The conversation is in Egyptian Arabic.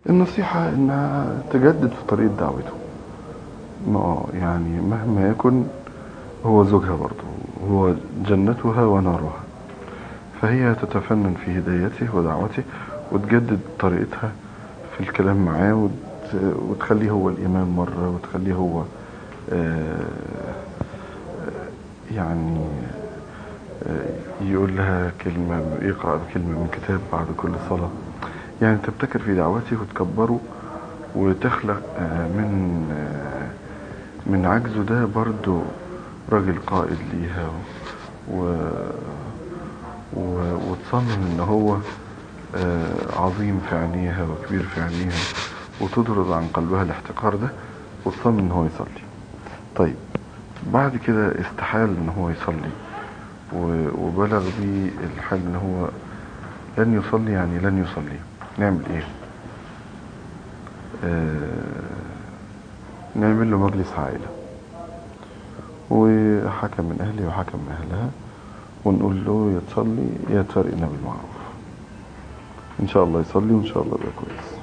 النصيحة انها تجدد في طريقة دعوته ما يعني مهما يكن هو زوجها برضه هو جنتها ونارها فهي تتفنن في هدايته ودعوته وتجدد طريقتها في الكلام معاه وت- وتخليه هو الإمام مرة وتخليه هو آه، يعني آه، يقول لها كلمة يقرأ كلمة من كتاب بعد كل صلاة يعني تبتكر في دعوته وتكبره وتخلق آه، من آه، من عجزه ده برضو راجل قائد ليها و... و... وتصمم ان هو آه، عظيم في عينيها وكبير في عينيها وتطرد عن قلبها الاحتقار ده وتصمم ان هو يصلي طيب بعد كده استحال ان هو يصلي و- وبلغ بيه الحال ان هو لن يصلي يعني لن يصلي نعمل ايه آه نعمل له مجلس عائلة وحكم من اهله وحكم من اهلها ونقول له يا تصلي يا تفرقنا بالمعروف ان شاء الله يصلي وان شاء الله يبقى كويس